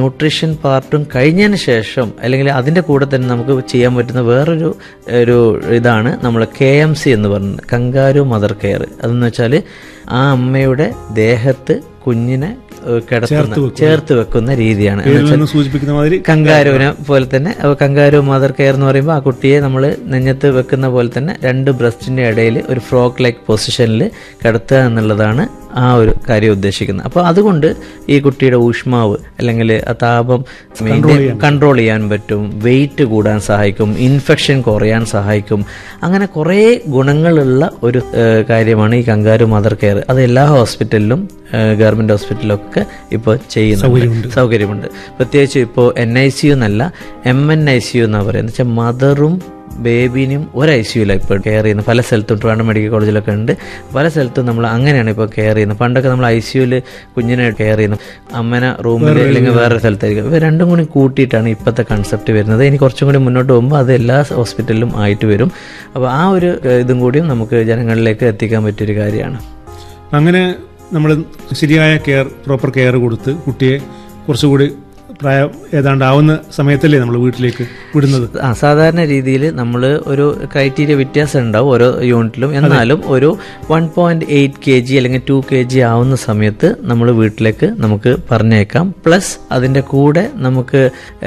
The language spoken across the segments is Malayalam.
ന്യൂട്രീഷൻ പാർട്ടും കഴിഞ്ഞതിന് ശേഷം അല്ലെങ്കിൽ അതിൻ്റെ കൂടെ തന്നെ നമുക്ക് ചെയ്യാൻ പറ്റുന്ന വേറൊരു ഒരു ഇതാണ് നമ്മൾ കെ എം സി എന്ന് പറയുന്നത് കങ്കാരു മദർ കെയർ അതെന്ന് വെച്ചാൽ ആ അമ്മയുടെ ദേഹത്ത് കുഞ്ഞിനെ ഏഹ്, കിടത്തുന്ന ചേർത്ത് വെക്കുന്ന രീതിയാണ് എന്ന് പേരിൽ വെച്ചാൽ നിന്ന് സൂചിപ്പിക്കുന്ന മാതിരി കങ്കാരുവിനെ പോലെ തന്നെ അപ്പൊ കങ്കാരു മദർ കെയർ എന്ന് പറയുമ്പോൾ ആ കുട്ടിയെ നമ്മൾ നെഞ്ഞത്ത് വെക്കുന്ന പോലെ തന്നെ രണ്ട് ബ്രസ്റ്റിന്റെ ഇടയിൽ ഒരു ഫ്രോക്ക് ലൈക്ക് പൊസിഷനിൽ കിടത്തുക എന്നുള്ളതാണ് ആ ഒരു കാര്യം ഉദ്ദേശിക്കുന്നത് അപ്പോൾ അതുകൊണ്ട് ഈ കുട്ടിയുടെ ഊഷ്മാവ് അല്ലെങ്കിൽ ആ താപം കൺട്രോൾ ചെയ്യാൻ പറ്റും വെയിറ്റ് കൂടാൻ സഹായിക്കും ഇൻഫെക്ഷൻ കുറയാൻ സഹായിക്കും അങ്ങനെ കുറേ ഗുണങ്ങളുള്ള ഒരു ഏഹ്, കാര്യമാണ് ഈ കങ്കാരു മദർ കെയർ അത് എല്ലാ ഹോസ്പിറ്റലിലും ഗവൺമെന്റ് ഹോസ്പിറ്റലിലൊക്കെ ഇപ്പോൾ ചെയ്യുന്നുണ്ട് സൗകര്യമുണ്ട് പ്രത്യേകിച്ച് ഇപ്പോൾ എൻ ഐ സി യു എന്നല്ല M N I C U എന്നാണ് പറയുന്നത് വെച്ചാൽ മദറും ബേബിനും ഒരു ഐ സിയുലാണ് ഇപ്പോൾ കെയർ ചെയ്യുന്നത് പല സ്ഥലത്തും ട്രിവാൻഡ്രം മെഡിക്കൽ കോളേജിലൊക്കെ ഉണ്ട് പല സ്ഥലത്തും നമ്മൾ അങ്ങനെയാണ് ഇപ്പോൾ കെയർ ചെയ്യുന്നത് പണ്ടൊക്കെ നമ്മൾ ഐ സിയുവിൽ കുഞ്ഞിനെ കെയർ ചെയ്യുന്നു അമ്മനെ റൂമിൽ അല്ലെങ്കിൽ വേറെ സ്ഥലത്തായിരിക്കും ഇവ രണ്ടും കൂടി കൂട്ടിയിട്ടാണ് ഇപ്പോഴത്തെ കൺസെപ്റ്റ് വരുന്നത് ഇനി കുറച്ചും കൂടി മുന്നോട്ട് പോകുമ്പോൾ അത് എല്ലാ ഹോസ്പിറ്റലിലും ആയിട്ട് വരും അപ്പോൾ ആ ഒരു ഏഹ്, ഇതും കൂടിയും നമുക്ക് ജനങ്ങളിലേക്ക് എത്തിക്കാൻ പറ്റിയൊരു കാര്യമാണ് അങ്ങനെ നമ്മൾ ശരിയായ കെയർ പ്രോപ്പർ കെയർ കൊടുത്ത് കുട്ടിയെ കുറച്ചുകൂടി പ്രായം ഏതാണ്ട് ആവുന്ന സമയത്തല്ലേ നമ്മൾ വീട്ടിലേക്ക് വിടുന്നത് ആ സാധാരണ രീതിയിൽ നമ്മൾ ഒരു ക്രൈറ്റീരിയ വ്യത്യാസം ഉണ്ടാവും ഓരോ യൂണിറ്റിലും എന്നാലും ഒരു one point eight K G അല്ലെങ്കിൽ ടു കെ ജി ആവുന്ന സമയത്ത് നമ്മൾ വീട്ടിലേക്ക് നമുക്ക് പറഞ്ഞേക്കാം പ്ലസ് അതിൻ്റെ കൂടെ നമുക്ക്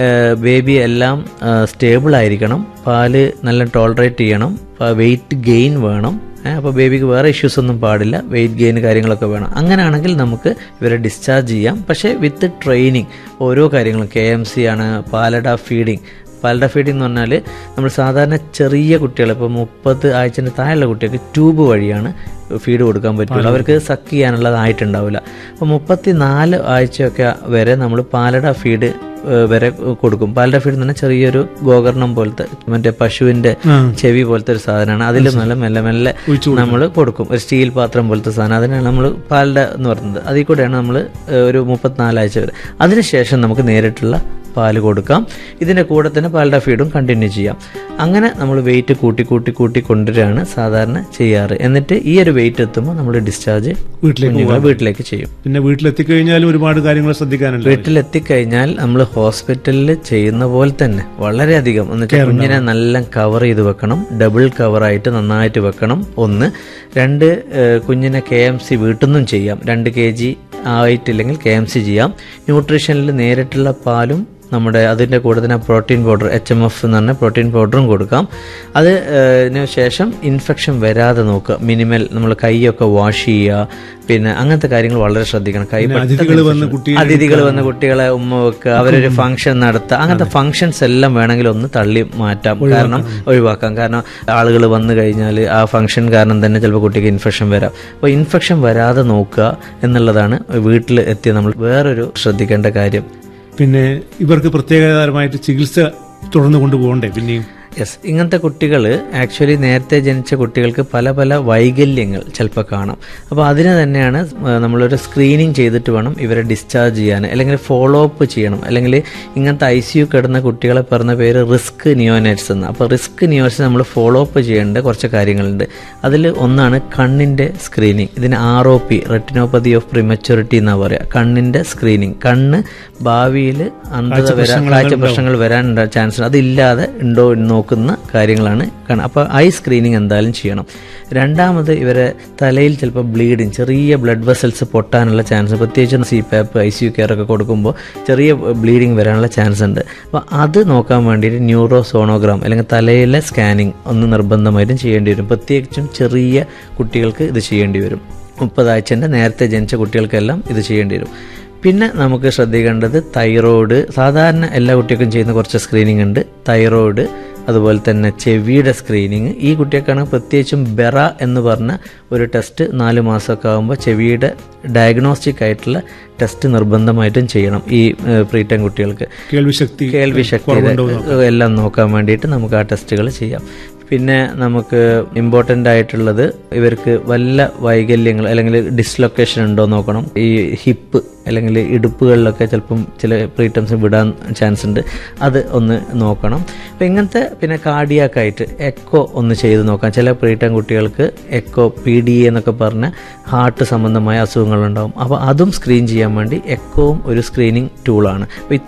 ബേബി എല്ലാം സ്റ്റേബിൾ ആയിരിക്കണം പാല് നല്ല ടോളറേറ്റ് ചെയ്യണം വെയിറ്റ് ഗെയിൻ വേണം അപ്പോൾ ബേബിക്ക് വേറെ ഇഷ്യൂസ് ഒന്നും പാടില്ല വെയിറ്റ് ഗെയിൻ കാര്യങ്ങളൊക്കെ വേണം അങ്ങനെയാണെങ്കിൽ നമുക്ക് ഇവരെ ഡിസ്ചാർജ് ചെയ്യാം പക്ഷേ വിത്ത് ട്രെയിനിങ് ഓരോ കാര്യങ്ങളും കെ എം സി ആണ് പാലഡ ഫീഡിങ് പാലഡ ഫീഡിംഗ് എന്ന് പറഞ്ഞാൽ നമ്മൾ സാധാരണ ചെറിയ കുട്ടികൾ ഇപ്പോൾ മുപ്പത് ആഴ്ചൻ്റെ താഴെയുള്ള കുട്ടികൾക്ക് ട്യൂബ് വഴിയാണ് ഫീഡ് കൊടുക്കാൻ പറ്റുള്ളൂ അവർക്ക് സക്ക് ചെയ്യാനുള്ളതായിട്ടുണ്ടാവില്ല അപ്പോൾ മുപ്പത്തി നാല് ആഴ്ചയൊക്കെ വരെ നമ്മൾ പാലഡ ഫീഡ് ഏഹ് വരെ കൊടുക്കും പാലഡ ഫീഡ് എന്ന് പറഞ്ഞാൽ ചെറിയൊരു ഗോകർണം പോലത്തെ മറ്റേ പശുവിന്റെ ചെവി പോലത്തെ ഒരു സാധനമാണ് അതിൽ നല്ല മെല്ലെ മെല്ലെ നമ്മൾ കൊടുക്കും ഒരു സ്റ്റീൽ പാത്രം പോലത്തെ സാധനം അതിനാണ് നമ്മൾ പാലഡ എന്ന് പറയുന്നത് അതിൽ കൂടെയാണ് നമ്മൾ ഒരു മുപ്പത്തിനാലാഴ്ച വരെ അതിനുശേഷം നമുക്ക് നേരിട്ടുള്ള പാല് കൊടുക്കാം ഇതിന്റെ കൂടെ തന്നെ പാലഡ ഫീഡും കണ്ടിന്യൂ ചെയ്യാം അങ്ങനെ നമ്മൾ വെയിറ്റ് കൂട്ടി കൂട്ടി കൂട്ടി കൊണ്ടുവരികയാണ് സാധാരണ ചെയ്യാറ് എന്നിട്ട് ഈ ഒരു വെയിറ്റ് എത്തുമ്പോൾ നമ്മൾ ഡിസ്ചാർജ് വീട്ടിലേക്ക് കുഞ്ഞുങ്ങളെ വീട്ടിലേക്ക് ചെയ്യും പിന്നെ വീട്ടിലെത്തിക്കഴിഞ്ഞാലും ഒരുപാട് കാര്യങ്ങൾ ശ്രദ്ധിക്കാനുണ്ട് വീട്ടിലെത്തിക്കഴിഞ്ഞാൽ നമ്മൾ ഹോസ്പിറ്റലിൽ ചെയ്യുന്ന പോലെ തന്നെ വളരെയധികം എന്ന് വെച്ചാൽ കുഞ്ഞിനെ നല്ല കവർ ചെയ്ത് വെക്കണം ഡബിൾ കവറായിട്ട് നന്നായിട്ട് വെക്കണം ഒന്ന് രണ്ട് ഏഹ്, കുഞ്ഞിനെ കെ എം സി വീട്ടിൽ നിന്നും ചെയ്യാം രണ്ട് കെ ജി ആയിട്ടില്ലെങ്കിൽ കെ എം സി ചെയ്യാം ന്യൂട്രീഷനിൽ നേരിട്ടുള്ള പാലും നമ്മുടെ അതിൻ്റെ കൂടെ തന്നെ protein powder H M F എന്ന് പറഞ്ഞ പ്രോട്ടീൻ പൗഡറും കൊടുക്കാം അത് അതിന് ശേഷം ഇൻഫെക്ഷൻ വരാതെ നോക്കുക മിനിമൽ നമ്മൾ കൈയൊക്കെ വാഷ് ചെയ്യുക പിന്നെ അങ്ങനത്തെ കാര്യങ്ങൾ വളരെ ശ്രദ്ധിക്കണം കൈ പെട്ടെന്ന് അതിഥികൾ വന്ന് infection- കുട്ടിയെ അതിഥികൾ വന്ന് കുട്ടികളെ ഉമ്മ വെക്കുക അവരൊരു ഫംഗ്ഷൻ നടത്തുക അങ്ങനത്തെ ഫംഗ്ഷൻസ് എല്ലാം വേണമെങ്കിൽ ഒന്ന് തള്ളി മാറ്റാം കാരണം ഒഴിവാക്കാം കാരണം ആളുകൾ വന്നു കഴിഞ്ഞാൽ ആ ഫംഗ്ഷൻ കാരണം തന്നെ ചിലപ്പോൾ കുട്ടിക്ക് ഇൻഫെക്ഷൻ വരാം അപ്പോൾ ഇൻഫെക്ഷൻ വരാതെ നോക്കുക എന്നുള്ളതാണ് വീട്ടിൽ എത്തിയ നമ്മൾ വേറൊരു ശ്രദ്ധിക്കേണ്ട കാര്യം പിന്നെ ഇവർക്ക് പ്രത്യേകതരമായിട്ട് ചികിത്സ തുടർന്ന് കൊണ്ടുപോകണ്ടേ പിന്നെയും യെസ് ഇങ്ങനത്തെ കുട്ടികൾ ആക്ച്വലി നേരത്തെ ജനിച്ച കുട്ടികൾക്ക് പല പല വൈകല്യങ്ങൾ ചിലപ്പോൾ കാണാം അപ്പോൾ അതിന് തന്നെയാണ് ആ, നമ്മളൊരു സ്ക്രീനിങ് ചെയ്തിട്ട് വേണം ഇവരെ ഡിസ്ചാർജ് ചെയ്യാൻ അല്ലെങ്കിൽ ഫോളോ അപ്പ് ചെയ്യണം അല്ലെങ്കിൽ ഇങ്ങനത്തെ ഐ സി യു കിടന്ന കുട്ടികളെ പറഞ്ഞ പേര് റിസ്ക് നിയോനേറ്റ്സ് എന്ന് അപ്പോൾ റിസ്ക് നിയോനേറ്റ്സ് നമ്മൾ ഫോളോ അപ്പ് ചെയ്യേണ്ട കുറച്ച് കാര്യങ്ങളുണ്ട് അതിൽ ഒന്നാണ് കണ്ണിൻ്റെ സ്ക്രീനിങ് ഇതിന് R O P retinopathy of prematurity എന്നാണ് പറയുക കണ്ണിൻ്റെ സ്ക്രീനിങ് കണ്ണ് ഭാവിയിൽ അന്ധത വരാൻ കാഴ്ച പ്രശ്നങ്ങൾ വരാൻ ചാൻസ് ഉണ്ട് അതില്ലാതെ ഉണ്ടോ എന്ന് നോക്കുന്ന കാര്യങ്ങളാണ് കാണുക അപ്പോൾ ഐ സ്ക്രീനിങ് എന്തായാലും ചെയ്യണം രണ്ടാമത് ഇവരെ തലയിൽ ചിലപ്പോൾ ബ്ലീഡിങ് ചെറിയ ബ്ലഡ് വെസൽസ് പൊട്ടാനുള്ള ചാൻസ് പ്രത്യേകിച്ച് CPAP I C U care ഒക്കെ കൊടുക്കുമ്പോൾ ചെറിയ ബ്ലീഡിങ് വരാനുള്ള ചാൻസ് ഉണ്ട് അപ്പോൾ അത് നോക്കാൻ വേണ്ടിയിട്ട് ന്യൂറോ സോണോഗ്രാം അല്ലെങ്കിൽ തലയിലെ സ്കാനിങ് ഒന്ന് നിർബന്ധമായിട്ടും ചെയ്യേണ്ടി വരും പ്രത്യേകിച്ചും ചെറിയ കുട്ടികൾക്ക് ഇത് ചെയ്യേണ്ടി വരും മുപ്പതാഴ്ചൻ്റെ നേരത്തെ ജനിച്ച കുട്ടികൾക്കെല്ലാം ഇത് ചെയ്യേണ്ടി വരും പിന്നെ നമുക്ക് ശ്രദ്ധിക്കേണ്ടത് തൈറോയ്ഡ് സാധാരണ എല്ലാ കുട്ടികൾക്കും ചെയ്യുന്ന കുറച്ച് സ്ക്രീനിങ് ഉണ്ട് തൈറോയ്ഡ് അതുപോലെ തന്നെ ചെവിയുടെ സ്ക്രീനിങ് ഈ കുട്ടികൾക്കാണെങ്കിൽ പ്രത്യേകിച്ചും ബെറ എന്ന് പറഞ്ഞ ഒരു ടെസ്റ്റ് നാല് മാസമൊക്കെ ആകുമ്പോൾ ചെവിയുടെ ഡയഗ്നോസ്റ്റിക് ആയിട്ടുള്ള ടെസ്റ്റ് നിർബന്ധമായിട്ടും ചെയ്യണം ഈ പ്രീടൈം കുട്ടികൾക്ക് കേൾവി ശക്തി കേൾവി ശക്തി എല്ലാം നോക്കാൻ വേണ്ടിയിട്ട് നമുക്ക് ആ ടെസ്റ്റുകൾ ചെയ്യാം പിന്നെ നമുക്ക് ഇമ്പോർട്ടൻ്റ് ആയിട്ടുള്ളത് ഇവർക്ക് വല്ല വൈകല്യങ്ങൾ അല്ലെങ്കിൽ ഡിസ്ലൊക്കേഷൻ ഉണ്ടോ എന്ന് നോക്കണം ഈ ഹിപ്പ് അല്ലെങ്കിൽ ഇടുപ്പുകളിലൊക്കെ ചിലപ്പം ചില പ്രീറ്റംസ് വിടാൻ ചാൻസ് ഉണ്ട് അത് ഒന്ന് നോക്കണം അപ്പം ഇങ്ങനത്തെ പിന്നെ കാർഡിയാക്കായിട്ട് എക്കോ ഒന്ന് ചെയ്ത് നോക്കാം ചില പ്രീറ്റം കുട്ടികൾക്ക് എക്കോ പി ഡി എ എന്നൊക്കെ പറഞ്ഞ ഹാർട്ട് സംബന്ധമായ അസുഖങ്ങളുണ്ടാവും അപ്പോൾ അതും സ്ക്രീൻ ചെയ്യാൻ വേണ്ടി എക്കോവും ഒരു സ്ക്രീനിങ് ടൂളാണ് അപ്പോൾ